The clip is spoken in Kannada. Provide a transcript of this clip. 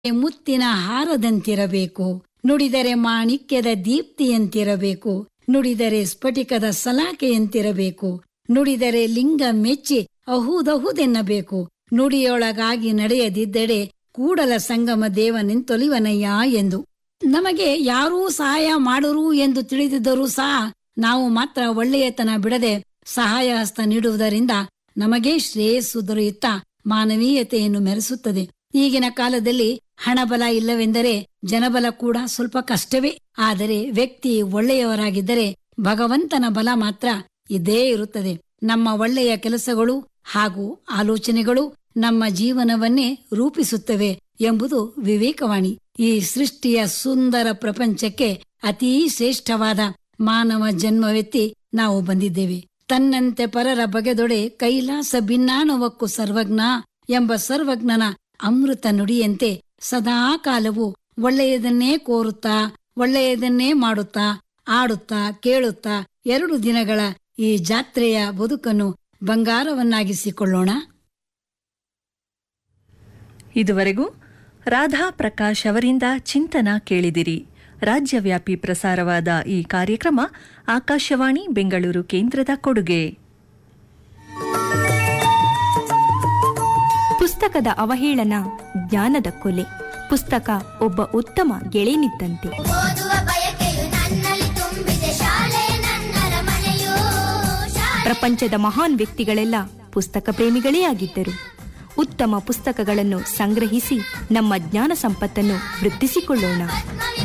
ಮುತ್ತಿನ ಹಾರದಂತಿರಬೇಕು ನುಡಿದರೆ ಮಾಣಿಕ್ಯದ ದೀಪ್ತಿಯಂತಿರಬೇಕು ನುಡಿದರೆ ಸ್ಫಟಿಕದ ಸಲಾಕೆಯಂತಿರಬೇಕು ನುಡಿದರೆ ಲಿಂಗ ಮೆಚ್ಚಿ ಅಹುದಹುದೆನ್ನಬೇಕು ನುಡಿಯೊಳಗಾಗಿ ನಡೆಯದಿದ್ದಡೆ ಕೂಡಲ ಸಂಗಮ ದೇವನೆಂತೊಲಿವನಯ್ಯ ಎಂದು ನಮಗೆ ಯಾರೂ ಸಹಾಯ ಮಾಡರು ಎಂದು ತಿಳಿದಿದ್ದರೂ ಸಹ ನಾವು ಮಾತ್ರ ಒಳ್ಳೆಯತನ ಬಿಡದೆ ಸಹಾಯ ಹಸ್ತ ನೀಡುವುದರಿಂದ ನಮಗೆ ಶ್ರೇಯಸ್ಸು ದೊರೆಯುತ್ತಾ ಮಾನವೀಯತೆಯನ್ನು ಮೆರೆಸುತ್ತದೆ ಈಗಿನ ಕಾಲದಲ್ಲಿ ಹಣಬಲ ಇಲ್ಲವೆಂದರೆ ಜನಬಲ ಕೂಡ ಸ್ವಲ್ಪ ಕಷ್ಟವೇ ಆದರೆ ವ್ಯಕ್ತಿ ಒಳ್ಳೆಯವರಾಗಿದ್ದರೆ ಭಗವಂತನ ಬಲ ಮಾತ್ರ ಇದ್ದೇ ಇರುತ್ತದೆ ನಮ್ಮ ಒಳ್ಳೆಯ ಕೆಲಸಗಳು ಹಾಗೂ ಆಲೋಚನೆಗಳು ನಮ್ಮ ಜೀವನವನ್ನೇ ರೂಪಿಸುತ್ತವೆ ಎಂಬುದು ವಿವೇಕವಾಣಿ ಈ ಸೃಷ್ಟಿಯ ಸುಂದರ ಪ್ರಪಂಚಕ್ಕೆ ಅತೀ ಶ್ರೇಷ್ಠವಾದ ಮಾನವ ಜನ್ಮವೆತ್ತಿ ನಾವು ಬಂದಿದ್ದೇವೆ ತನ್ನಂತೆ ಪರರ ಬಗೆದೊಡೆ ಕೈಲಾಸ ಭಿನ್ನಾನವಕ್ಕೂ ಸರ್ವಜ್ಞ ಎಂಬ ಸರ್ವಜ್ಞನ ಅಮೃತ ನುಡಿಯಂತೆ ಸದಾ ಕಾಲವು ಒಳ್ಳೆಯದನ್ನೇ ಕೋರುತ್ತಾ ಒಳ್ಳೆಯದನ್ನೇ ಮಾಡುತ್ತಾ ಆಡುತ್ತಾ ಕೇಳುತ್ತಾ ಎರಡು ದಿನಗಳ ಈ ಜಾತ್ರೆಯ ಬದುಕನ್ನು ಬಂಗಾರವನ್ನಾಗಿಸಿಕೊಳ್ಳೋಣ ಇದುವರೆಗೂ ರಾಧಾ ಪ್ರಕಾಶ್ ಅವರಿಂದ ಚಿಂತನ ಕೇಳಿದಿರಿ ರಾಜ್ಯವ್ಯಾಪಿ ಪ್ರಸಾರವಾದ ಈ ಕಾರ್ಯಕ್ರಮ ಆಕಾಶವಾಣಿ ಬೆಂಗಳೂರು ಕೇಂದ್ರದ ಕೊಡುಗೆ ಪುಸ್ತಕದ ಅವಹೇಳನ ಜ್ಞಾನದ ಕೊಲೆ ಪುಸ್ತಕ ಒಬ್ಬ ಉತ್ತಮ ಗೆಳೆಯನಿದ್ದಂತೆ ಓದುವ ಬಯಕೆಯು ನನ್ನಲ್ಲಿ ತುಂಬಿದೆ ಶಾಲೆ ನನ್ನರ ಮನೆಯು ಶಾಲೆ ಪ್ರಪಂಚದ ಮಹಾನ್ ವ್ಯಕ್ತಿಗಳೆಲ್ಲ ಪುಸ್ತಕ ಪ್ರೇಮಿಗಳೇ ಆಗಿದ್ದರು ಉತ್ತಮ ಪುಸ್ತಕಗಳನ್ನು ಸಂಗ್ರಹಿಸಿ ನಮ್ಮ ಜ್ಞಾನ ಸಂಪತ್ತನ್ನು ವೃದ್ಧಿಸಿಕೊಳ್ಳೋಣ